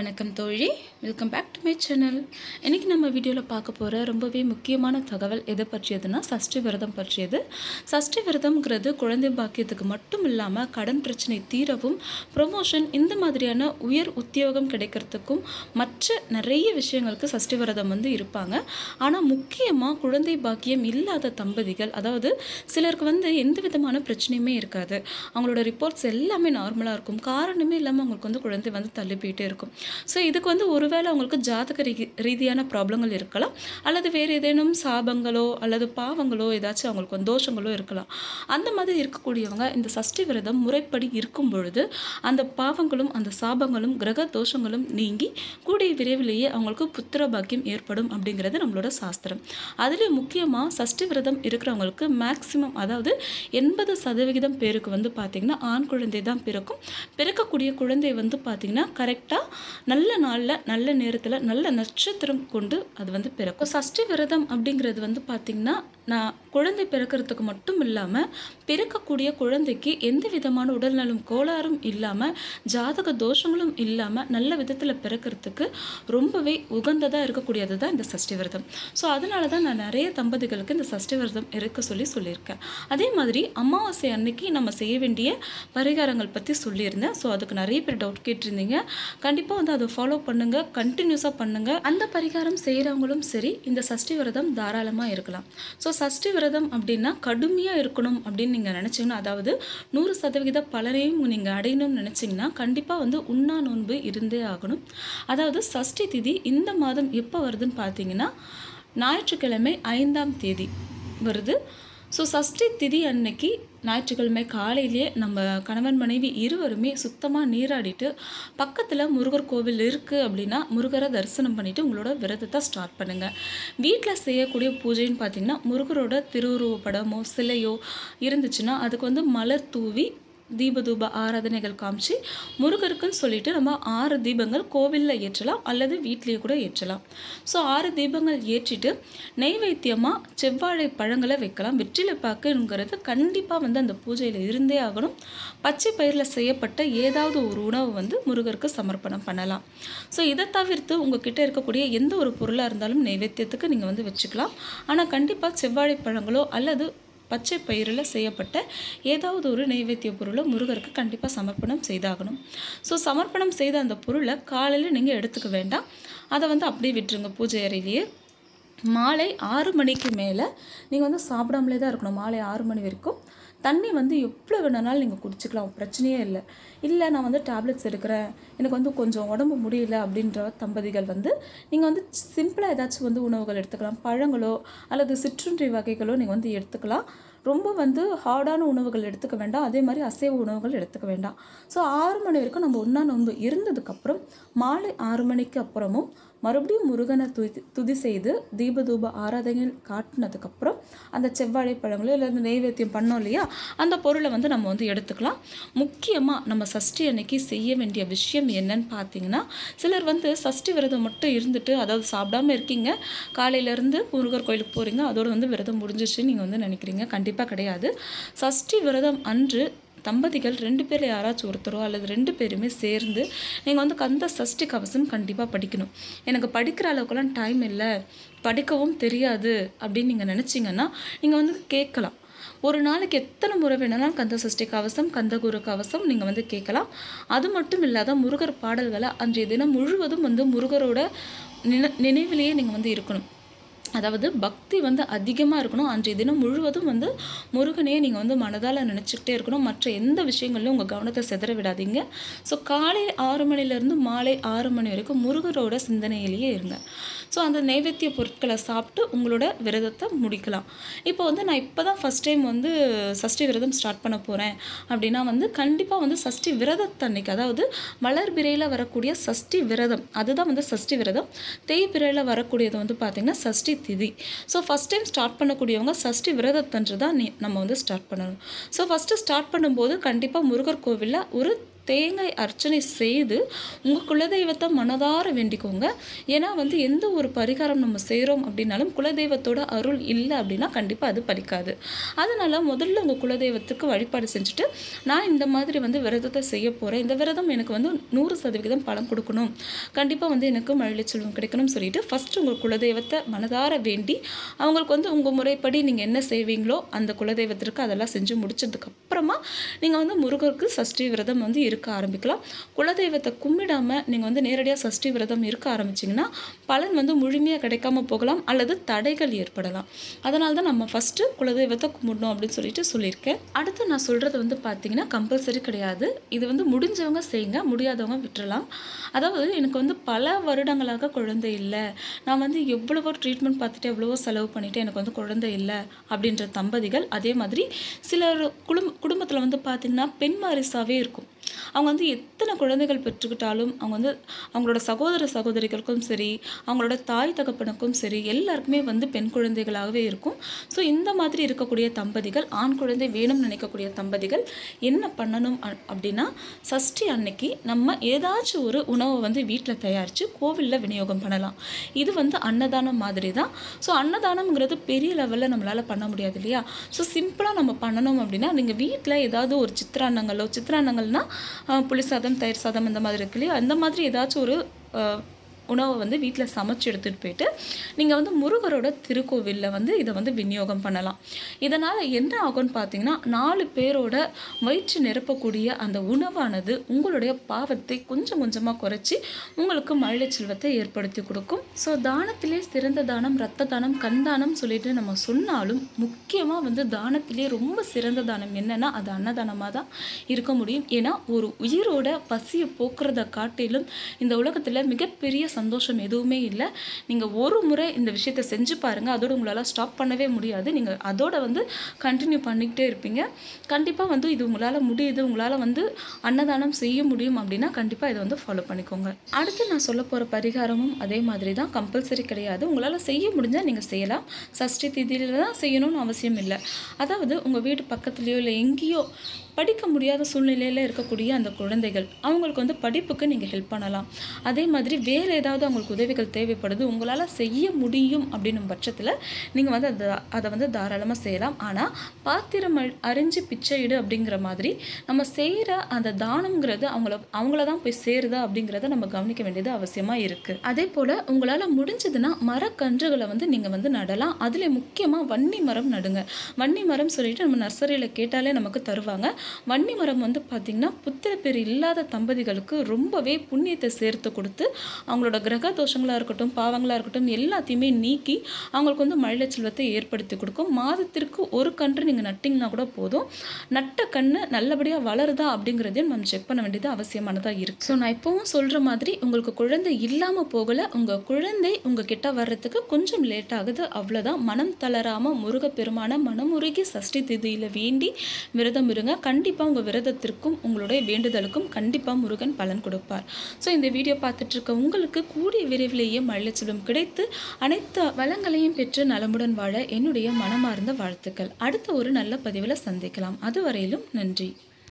வணக்கம் தோழி welcome back to my channel இன்றைக்கி நம்ம வீடியோவில் பார்க்க போகிற ரொம்பவே முக்கியமான தகவல் எதை பற்றியதுன்னா சஷ்டி விரதம் பற்றியது சஷ்டி விரதம்ங்கிறது குழந்தை பாக்கியத்துக்கு மட்டும் இல்லாமல் கடன் பிரச்சனை தீரவும் ப்ரொமோஷன் இந்த மாதிரியான உயர் உத்தியோகம் கிடைக்கிறதுக்கும் மற்ற நிறைய விஷயங்களுக்கு சஷ்டி விரதம் வந்து இருப்பாங்க ஆனால் முக்கியமாக குழந்தை பாக்கியம் இல்லாத தம்பதிகள் அதாவது சிலருக்கு வந்து எந்த விதமான பிரச்சனையுமே இருக்காது அவங்களோட ரிப்போர்ட்ஸ் எல்லாமே நார்மலாக இருக்கும் காரணமே இல்லாமல் அவங்களுக்கு வந்து குழந்தை வந்து தள்ளி போயிட்டே இருக்கும் ஸோ இதுக்கு வந்து ஒருவேளை அவங்களுக்கு ஜாதக ரீதி ரீதியான ப்ராப்ளங்கள் இருக்கலாம் அல்லது வேறு ஏதேனும் சாபங்களோ அல்லது பாவங்களோ ஏதாச்சும் அவங்களுக்கு வந்து தோஷங்களோ இருக்கலாம் அந்த மாதிரி இருக்கக்கூடியவங்க இந்த சஷ்டி விரதம் முறைப்படி இருக்கும் பொழுது அந்த பாவங்களும் அந்த சாபங்களும் கிரக தோஷங்களும் நீங்கி கூடிய விரைவிலேயே அவங்களுக்கு புத்திர பாக்கியம் ஏற்படும் அப்படிங்கிறது நம்மளோட சாஸ்திரம் அதுலேயும் முக்கியமாக சஷ்டி விரதம் இருக்கிறவங்களுக்கு மேக்சிமம் அதாவது எண்பது சதவிகிதம் பேருக்கு வந்து பார்த்திங்கன்னா ஆண் குழந்தை தான் பிறக்கும் பிறக்கக்கூடிய குழந்தை வந்து பார்த்திங்கன்னா கரெக்டாக நல்ல நாளில் நல்ல நேரத்தில் நல்ல நட்சத்திரம் கொண்டு அது வந்து பிறக்கும் சஷ்டி விரதம் அப்படிங்கிறது வந்து பார்த்திங்கன்னா நான் குழந்தை பிறக்கிறதுக்கு மட்டும் இல்லாமல் பிறக்கக்கூடிய குழந்தைக்கு எந்த விதமான உடல்நலம் கோளாறும் இல்லாமல் ஜாதக தோஷங்களும் இல்லாமல் நல்ல விதத்தில் பிறக்கிறதுக்கு ரொம்பவே உகந்ததாக இருக்கக்கூடியது தான் இந்த சஷ்டி விரதம் ஸோ அதனால தான் நான் நிறைய தம்பதிகளுக்கு இந்த சஷ்டி விரதம் இருக்க சொல்லி சொல்லியிருக்கேன் அதே மாதிரி அமாவாசை அன்னைக்கு நம்ம செய்ய வேண்டிய பரிகாரங்கள் பற்றி சொல்லியிருந்தேன் ஸோ அதுக்கு நிறைய பேர் டவுட் கேட்டிருந்தீங்க கண்டிப்பாக வந்து அதை ஃபாலோ பண்ணுங்கள் கண்டினியூஸாக பண்ணுங்கள் அந்த பரிகாரம் செய்கிறவங்களும் சரி இந்த சஷ்டி விரதம் தாராளமாக இருக்கலாம் ஸோ சஷ்டி விரதம் அப்படின்னா கடுமையாக இருக்கணும் அப்படின்னு நீங்கள் நினச்சிங்கன்னா அதாவது நூறு சதவிகித பலனையும் நீங்கள் அடையணும்னு நினச்சிங்கன்னா கண்டிப்பாக வந்து உண்ணா நோன்பு இருந்தே ஆகணும் அதாவது சஷ்டி திதி இந்த மாதம் எப்போ வருதுன்னு பார்த்தீங்கன்னா ஞாயிற்றுக்கிழமை ஐந்தாம் தேதி வருது ஸோ சஷ்டி திதி அன்னைக்கு ஞாயிற்றுக்கிழமை காலையிலேயே நம்ம கணவன் மனைவி இருவருமே சுத்தமாக நீராடிட்டு பக்கத்தில் முருகர் கோவில் இருக்குது அப்படின்னா முருகரை தரிசனம் பண்ணிவிட்டு உங்களோட விரதத்தை ஸ்டார்ட் பண்ணுங்கள் வீட்டில் செய்யக்கூடிய பூஜைன்னு பார்த்தீங்கன்னா முருகரோட திருவுருவ படமோ சிலையோ இருந்துச்சுன்னா அதுக்கு வந்து மலர் தூவி தீபதூப ஆராதனைகள் காமிச்சு முருகருக்குன்னு சொல்லிட்டு நம்ம ஆறு தீபங்கள் கோவிலில் ஏற்றலாம் அல்லது வீட்லேயே கூட ஏற்றலாம் ஸோ ஆறு தீபங்கள் ஏற்றிட்டு நெய்வேத்தியமாக செவ்வாழை பழங்களை வைக்கலாம் வெற்றிலை பாக்குங்கிறது கண்டிப்பாக வந்து அந்த பூஜையில் இருந்தே ஆகணும் பச்சை பயிரில் செய்யப்பட்ட ஏதாவது ஒரு உணவு வந்து முருகருக்கு சமர்ப்பணம் பண்ணலாம் ஸோ இதை தவிர்த்து உங்ககிட்ட இருக்கக்கூடிய எந்த ஒரு பொருளாக இருந்தாலும் நைவேத்தியத்துக்கு நீங்கள் வந்து வச்சுக்கலாம் ஆனால் கண்டிப்பாக செவ்வாழை பழங்களோ அல்லது பச்சை பயிரில் செய்யப்பட்ட ஏதாவது ஒரு நைவேத்திய பொருளை முருகருக்கு கண்டிப்பாக சமர்ப்பணம் செய்தாகணும் ஸோ சமர்ப்பணம் செய்த அந்த பொருளை காலையில் நீங்கள் எடுத்துக்க வேண்டாம் அதை வந்து அப்படியே விட்டுருங்க பூஜை அறையிலேயே மாலை ஆறு மணிக்கு மேலே நீங்கள் வந்து சாப்பிடாமலே தான் இருக்கணும் மாலை ஆறு மணி வரைக்கும் தண்ணி வந்து எவ்வளோ வேணுனாலும் நீங்கள் குடிச்சிக்கலாம் பிரச்சனையே இல்லை இல்லை நான் வந்து டேப்லெட்ஸ் எடுக்கிறேன் எனக்கு வந்து கொஞ்சம் உடம்பு முடியல அப்படின்ற தம்பதிகள் வந்து நீங்கள் வந்து சிம்பிளாக ஏதாச்சும் வந்து உணவுகள் எடுத்துக்கலாம் பழங்களோ அல்லது சிற்றுண்டி வகைகளோ நீங்கள் வந்து எடுத்துக்கலாம் ரொம்ப வந்து ஹார்டான உணவுகள் எடுத்துக்க வேண்டாம் அதே மாதிரி அசைவ உணவுகள் எடுத்துக்க வேண்டாம் ஸோ ஆறு மணி வரைக்கும் நம்ம ஒன்றா நோன்பு இருந்ததுக்கப்புறம் மாலை ஆறு மணிக்கு அப்புறமும் மறுபடியும் முருகனை துதி துதி செய்து தீபதூப ஆராதனைகள் காட்டினதுக்கப்புறம் அந்த செவ்வாழை பழங்களோ இல்லை அந்த நெய்வேத்தியம் பண்ணோம் இல்லையா அந்த பொருளை வந்து நம்ம வந்து எடுத்துக்கலாம் முக்கியமாக நம்ம சஷ்டி அன்னைக்கு செய்ய வேண்டிய விஷயம் என்னன்னு பார்த்தீங்கன்னா சிலர் வந்து சஷ்டி விரதம் மட்டும் இருந்துட்டு அதாவது சாப்பிடாம இருக்கீங்க காலையிலேருந்து முருகர் கோயிலுக்கு போகிறீங்க அதோடு வந்து விரதம் முடிஞ்சிச்சு நீங்கள் வந்து நினைக்கிறீங்க கண்டிப்பாக கிடையாது சஷ்டி விரதம் அன்று தம்பதிகள் ரெண்டு பேரில் யாராச்சும் ஒருத்தரோ அல்லது ரெண்டு பேருமே சேர்ந்து நீங்கள் வந்து கந்த சஷ்டி கவசம் கண்டிப்பாக படிக்கணும் எனக்கு படிக்கிற அளவுக்குலாம் டைம் இல்லை படிக்கவும் தெரியாது அப்படின்னு நீங்கள் நினச்சிங்கன்னா நீங்கள் வந்து கேட்கலாம் ஒரு நாளைக்கு எத்தனை முறை வேணாலும் கந்த சஷ்டி கவசம் கந்தகுரு கவசம் நீங்கள் வந்து கேட்கலாம் அது மட்டும் இல்லாத முருகர் பாடல்களை அன்றைய தினம் முழுவதும் வந்து முருகரோட நின நினைவிலேயே நீங்கள் வந்து இருக்கணும் அதாவது பக்தி வந்து அதிகமாக இருக்கணும் அன்றைய தினம் முழுவதும் வந்து முருகனையே நீங்கள் வந்து மனதால் நினச்சிக்கிட்டே இருக்கணும் மற்ற எந்த விஷயங்கள்லையும் உங்கள் கவனத்தை செதற விடாதீங்க ஸோ காலை ஆறு மணிலேருந்து மாலை ஆறு மணி வரைக்கும் முருகரோட சிந்தனையிலேயே இருங்க ஸோ அந்த நைவேத்திய பொருட்களை சாப்பிட்டு உங்களோட விரதத்தை முடிக்கலாம் இப்போ வந்து நான் இப்போ தான் ஃபஸ்ட் டைம் வந்து சஷ்டி விரதம் ஸ்டார்ட் பண்ண போகிறேன் அப்படின்னா வந்து கண்டிப்பாக வந்து சஷ்டி விரதத்தன்னைக்கு அதாவது வளர்பிறையில் வரக்கூடிய சஷ்டி விரதம் அதுதான் வந்து சஷ்டி விரதம் தேய்பிறையில் வரக்கூடியது வந்து பார்த்திங்கன்னா சஷ்டி திதி ஸோ ஃபஸ்ட் டைம் ஸ்டார்ட் பண்ணக்கூடியவங்க சஷ்டி விரதத்தன்று தான் நீ நம்ம வந்து ஸ்டார்ட் பண்ணணும் ஸோ ஃபஸ்ட்டு ஸ்டார்ட் பண்ணும்போது கண்டிப்பாக முருகர் கோவிலில் ஒரு தேங்காய் அர்ச்சனை செய்து உங்கள் குலதெய்வத்தை மனதார வேண்டிக்கோங்க ஏன்னா வந்து எந்த ஒரு பரிகாரம் நம்ம செய்கிறோம் அப்படின்னாலும் குலதெய்வத்தோட அருள் இல்லை அப்படின்னா கண்டிப்பாக அது பலிக்காது அதனால் முதல்ல உங்கள் குலதெய்வத்துக்கு வழிபாடு செஞ்சுட்டு நான் இந்த மாதிரி வந்து விரதத்தை செய்ய போகிறேன் இந்த விரதம் எனக்கு வந்து நூறு சதவிகிதம் பலன் கொடுக்கணும் கண்டிப்பாக வந்து எனக்கு மழலை செல்வம் கிடைக்கணும்னு சொல்லிட்டு ஃபஸ்ட்டு உங்கள் குலதெய்வத்தை மனதார வேண்டி அவங்களுக்கு வந்து உங்கள் முறைப்படி நீங்கள் என்ன செய்வீங்களோ அந்த குலதெய்வத்திற்கு அதெல்லாம் செஞ்சு முடிச்சதுக்கப்புறமா நீங்கள் வந்து முருகருக்கு சஷ்டி விரதம் வந்து இருக்க ஆரம்பிக்கலாம் குலதெய்வத்தை கும்பிடாமல் நீங்கள் வந்து நேரடியாக சஷ்டி விரதம் இருக்க ஆரம்பிச்சிங்கன்னா பலன் வந்து முழுமையாக கிடைக்காம போகலாம் அல்லது தடைகள் ஏற்படலாம் அதனால தான் நம்ம ஃபஸ்ட்டு குலதெய்வத்தை கும்பிடணும் அப்படின்னு சொல்லிட்டு சொல்லியிருக்கேன் அடுத்து நான் சொல்கிறது வந்து பார்த்தீங்கன்னா கம்பல்சரி கிடையாது இது வந்து முடிஞ்சவங்க செய்யுங்க முடியாதவங்க விட்டுறலாம் அதாவது எனக்கு வந்து பல வருடங்களாக குழந்தை இல்லை நான் வந்து எவ்வளவோ ட்ரீட்மெண்ட் பார்த்துட்டு எவ்வளவோ செலவு பண்ணிவிட்டு எனக்கு வந்து குழந்தை இல்லை அப்படின்ற தம்பதிகள் அதே மாதிரி சிலர் குடும்ப குடும்பத்தில் வந்து பார்த்திங்கன்னா பெண் வாரிசாவே இருக்கும் அவங்க வந்து எத்தனை குழந்தைகள் பெற்றுக்கிட்டாலும் அவங்க வந்து அவங்களோட சகோதர சகோதரிகளுக்கும் சரி அவங்களோட தாய் தகப்பனுக்கும் சரி எல்லாருக்குமே வந்து பெண் குழந்தைகளாகவே இருக்கும் ஸோ இந்த மாதிரி இருக்கக்கூடிய தம்பதிகள் ஆண் குழந்தை வேணும்னு நினைக்கக்கூடிய தம்பதிகள் என்ன பண்ணணும் அ- அப்படின்னா சஷ்டி அன்னைக்கு நம்ம ஏதாச்சும் ஒரு உணவை வந்து வீட்டில் தயாரித்து கோவிலில் விநியோகம் பண்ணலாம் இது வந்து அன்னதானம் மாதிரி தான் ஸோ அன்னதானம்ங்கிறது பெரிய லெவலில் நம்மளால் பண்ண முடியாது இல்லையா ஸோ சிம்பிளாக நம்ம பண்ணணும் அப்படின்னா நீங்கள் வீட்டில் ஏதாவது ஒரு சித்திரான்னங்களோ சித்திரான்னங்கள்னால் புளி சாதம் தயிர் சாதம் இந்த மாதிரி இருக்கு இல்லையா அந்த மாதிரி ஏதாச்சும் ஒரு அஹ், உணவை வந்து வீட்டில் சமைச்சு எடுத்துகிட்டு போயிட்டு நீங்கள் வந்து முருகரோட திருக்கோவிலில் வந்து இதை வந்து விநியோகம் பண்ணலாம் இதனால் என்ன ஆகும்னு பார்த்தீங்கன்னா நாலு பேரோட வயிற்று நிரப்பக்கூடிய அந்த உணவானது உங்களுடைய பாவத்தை கொஞ்சம் கொஞ்சமாக குறைச்சி உங்களுக்கு மழலை செல்வத்தை ஏற்படுத்தி கொடுக்கும் ஸோ தானத்திலே சிறந்த தானம் ரத்த தானம் கண் தானம் சொல்லிட்டு நம்ம சொன்னாலும் முக்கியமாக வந்து தானத்திலே ரொம்ப சிறந்த தானம் என்னன்னா அது அன்னதானமாக தான் இருக்க முடியும் ஏன்னா ஒரு உயிரோட பசியை போக்குறத காட்டிலும் இந்த உலகத்தில் மிகப்பெரிய சந்தோஷம் எதுவுமே இல்லை நீங்கள் ஒரு முறை இந்த விஷயத்தை செஞ்சு பாருங்கள் அதோட உங்களால் ஸ்டாப் பண்ணவே முடியாது நீங்கள் அதோட வந்து கண்டினியூ பண்ணிக்கிட்டே இருப்பீங்க கண்டிப்பாக வந்து இது உங்களால் முடியுது உங்களால் வந்து அன்னதானம் செய்ய முடியும் அப்படின்னா கண்டிப்பாக இதை வந்து ஃபாலோ பண்ணிக்கோங்க அடுத்து நான் சொல்ல போகிற பரிகாரமும் அதே மாதிரி தான் கம்பல்சரி கிடையாது உங்களால் செய்ய முடிஞ்சால் நீங்கள் செய்யலாம் சஷ்டி திதியில தான் செய்யணும்னு அவசியம் இல்லை அதாவது உங்கள் வீட்டு பக்கத்துலேயோ இல்லை எங்கேயோ படிக்க முடியாத சூழ்நிலையில் இருக்கக்கூடிய அந்த குழந்தைகள் அவங்களுக்கு வந்து படிப்புக்கு நீங்கள் ஹெல்ப் பண்ணலாம் அதே மாதிரி வேறு ஏதாவது அவங்களுக்கு உதவிகள் தேவைப்படுது உங்களால் செய்ய முடியும் அப்படின்னும் பட்சத்தில் நீங்கள் வந்து அதை அதை வந்து தாராளமாக செய்யலாம் ஆனால் பாத்திரம் அ- அரிஞ்சு பிச்சையிடு அப்படிங்கிற மாதிரி நம்ம செய்கிற அந்த தானம்ங்கிறது அவங்கள அவங்கள தான் போய் சேருதா அப்படிங்கிறத நம்ம கவனிக்க வேண்டியது அவசியமாக இருக்குது அதே போல் உங்களால் முடிஞ்சதுன்னா மரக்கன்றுகளை வந்து நீங்கள் வந்து நடலாம் அதில் முக்கியமாக வன்னி மரம் நடுங்க வன்னி மரம் சொல்லிட்டு நம்ம நர்சரியில் கேட்டாலே நமக்கு தருவாங்க வன்னி மரம் வந்து பார்த்திங்கன்னா புத்திரப்பேர் இல்லாத தம்பதிகளுக்கு ரொம்பவே புண்ணியத்தை சேர்த்து கொடுத்து அவங்களோட கிரக தோஷங்களாக இருக்கட்டும் பாவங்களாக இருக்கட்டும் எல்லாத்தையுமே நீக்கி அவங்களுக்கு வந்து மழலை செல்வத்தை ஏற்படுத்தி கொடுக்கும் மாதத்திற்கு ஒரு கன்று நீங்கள் நட்டிங்கன்னா கூட போதும் நட்ட கன்று நல்லபடியாக வளருதா அப்படிங்கிறதையும் நம்ம செக் பண்ண வேண்டியது அவசியமானதாக இருக்குது ஸோ நான் இப்போவும் சொல்கிற மாதிரி உங்களுக்கு குழந்தை இல்லாமல் போகலை உங்கள் குழந்தை உங்கள் கிட்ட வர்றதுக்கு கொஞ்சம் லேட் ஆகுது அவ்வளோதான் மனம் தளராமல் முருகப்பெருமான மனமுருகி சஷ்டி திதியில் வேண்டி விரதம் இருங்க கண்டிப்பாக உங்கள் விரதத்திற்கும் உங்களுடைய வேண்டுதலுக்கும் கண்டிப்பாக முருகன் பலன் கொடுப்பார் ஸோ இந்த வீடியோ பார்த்துட்டு இருக்க உங்களுக்கு கூடிய விரைவிலேயே மழைச்செல்வம் கிடைத்து அனைத்து வளங்களையும் பெற்று நலமுடன் வாழ என்னுடைய மனமார்ந்த வாழ்த்துக்கள் அடுத்த ஒரு நல்ல பதிவில் சந்திக்கலாம் அதுவரையிலும் நன்றி